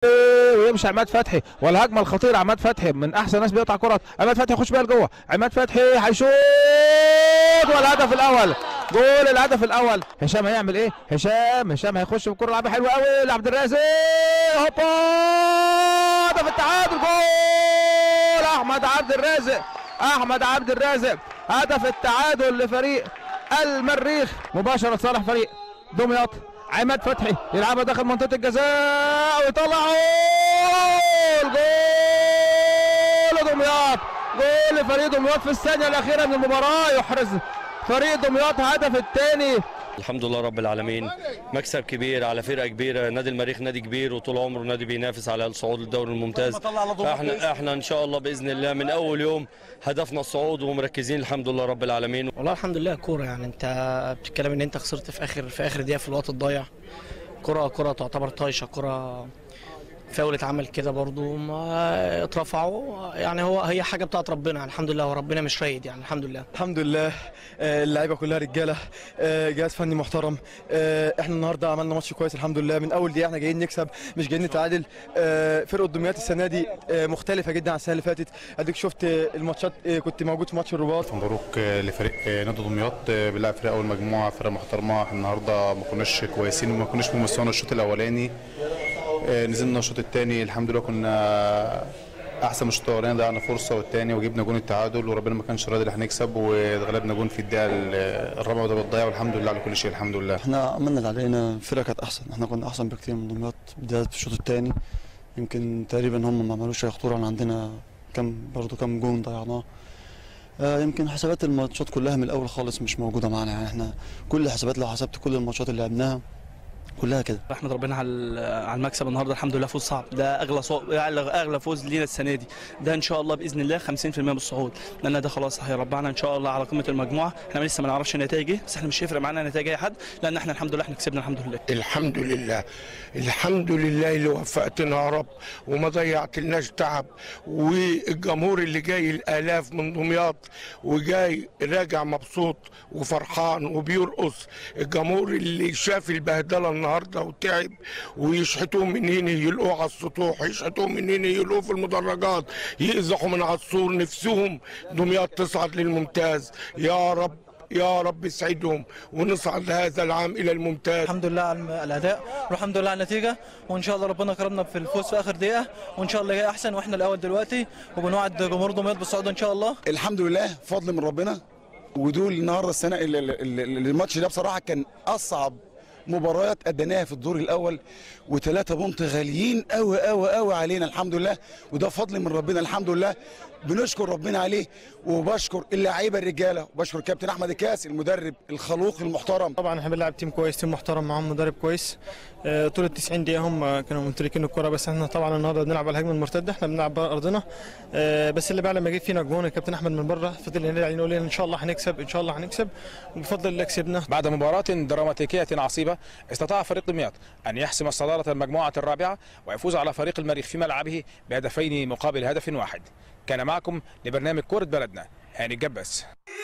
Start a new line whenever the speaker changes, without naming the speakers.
ويمشي عماد فتحي والهجمه الخطيره عماد فتحي من احسن ناس بيقطع كرات عماد فتحي يخش بيها لجوه عماد فتحي هيشوط والهدف الاول جول الهدف الاول هشام هيعمل ايه هشام هشام هيخش بالكره لعبه حلوه قوي لعبد الرازق هوبا هدف التعادل جول احمد عبد الرازق احمد عبد الرازق هدف التعادل لفريق المريخ مباشره صالح فريق دمياط عماد فتحي يلعبها داخل منطقه الجزاء ويطلع جول جول دمياط جول لفريق دمياط في الثانيه الاخيره من المباراه يحرز فريق دمياط هدف الثاني
الحمد لله رب العالمين مكسب كبير على فرقه كبيره نادي المريخ نادي كبير وطول عمره نادي بينافس على الصعود للدوري الممتاز احنا احنا ان شاء الله باذن الله من اول يوم هدفنا الصعود ومركزين الحمد لله رب العالمين
والله الحمد لله كوره يعني انت بتتكلم ان انت خسرت في اخر في اخر دقيقه في الوقت الضايع كره كره تعتبر طايشه كره فاول اتعمل كده برضو ما اترفعوا يعني هو هي حاجه بتاعت ربنا يعني الحمد لله وربنا مش رايد يعني الحمد لله
الحمد لله آه، اللعيبه كلها رجاله آه، جهاز فني محترم آه، احنا النهارده عملنا ماتش كويس الحمد لله من اول دقيقه احنا جايين نكسب مش جايين نتعادل آه، فرقه دمياط السنه دي آه، مختلفه جدا عن السنه اللي فاتت اديك شفت آه، الماتشات آه، كنت موجود في ماتش الرباط
مبروك لفريق نادي دمياط بيلعب فريق اول مجموعه فرقه محترمه احنا النهارده ما كناش كويسين وما كناش في مستوانا الشوط الاولاني نزلنا الشوط الثاني الحمد لله كنا احسن من الشوط الاولاني ضيعنا فرصه والثاني وجبنا جون التعادل وربنا ما كانش راضي ان احنا نكسب واتغلبنا جون في الدقيقه الرابعه وده بالضيع والحمد لله على كل شيء الحمد لله
احنا عملنا اللي علينا الفرقه كانت احسن احنا كنا احسن بكتير من دمياط بدايه في الشوط الثاني يمكن تقريبا هم ما عملوش اي خطوره عن عندنا كم برضه كم جون ضيعناه آه، يمكن حسابات الماتشات كلها من الاول خالص مش موجوده معانا يعني احنا كل الحسابات لو حسبت كل الماتشات اللي لعبناها كلها كده
احمد ربنا على على المكسب النهارده الحمد لله فوز صعب ده اغلى صو... اغلى اغلى فوز لينا السنه دي ده ان شاء الله باذن الله 50% بالصعود لان ده خلاص هيربعنا ان شاء الله على قمه المجموعه احنا لسه ما نعرفش النتائج ايه بس احنا مش هيفرق معانا نتائج اي حد لان احنا الحمد لله احنا كسبنا الحمد لله
الحمد لله الحمد لله اللي وفقتنا يا رب وما ضيعتلناش تعب والجمهور اللي جاي الالاف من دمياط وجاي راجع مبسوط وفرحان وبيرقص الجمهور اللي شاف البهدله النهارده وتعب ويشحتوه من هنا يلقوه على السطوح يشحتوه من هنا يلقوه في المدرجات يقزحوا من على السور نفسهم دمياط تصعد للممتاز يا رب يا رب يسعدهم ونصعد هذا العام الى الممتاز
الحمد لله على الاداء والحمد لله على النتيجه وان شاء الله ربنا كرمنا في الفوز في اخر دقيقه وان شاء الله جاي احسن واحنا الاول دلوقتي وبنوعد جمهور دمياط بالصعود ان شاء الله
الحمد لله فضل من ربنا ودول النهارده السنه ال- ال- ال- الماتش ده بصراحه كان اصعب مباريات اديناها في الدور الاول وثلاثه بونت غاليين قوي قوي قوي علينا الحمد لله وده فضل من ربنا الحمد لله بنشكر ربنا عليه وبشكر اللعيبه الرجاله وبشكر كابتن احمد الكاس المدرب الخلوق المحترم
طبعا احنا بنلعب تيم كويس تيم محترم معاهم مدرب كويس آه، طول ال 90 دقيقه هم كانوا ممتلكين الكره بس احنا طبعا النهارده بنلعب على الهجمه المرتده احنا بنلعب بره ارضنا آه، بس اللي بعد ما جه فينا الجون الكابتن احمد من بره فضل ينادي علينا يقول لنا ان شاء الله هنكسب ان شاء الله هنكسب وبفضل الله كسبنا
بعد مباراة دراماتيكية عصيبة استطاع فريق دمياط أن يحسم الصدارة المجموعة الرابعة ويفوز على فريق المريخ في ملعبه بهدفين مقابل هدف واحد كان معكم لبرنامج كرة بلدنا هاني الجبس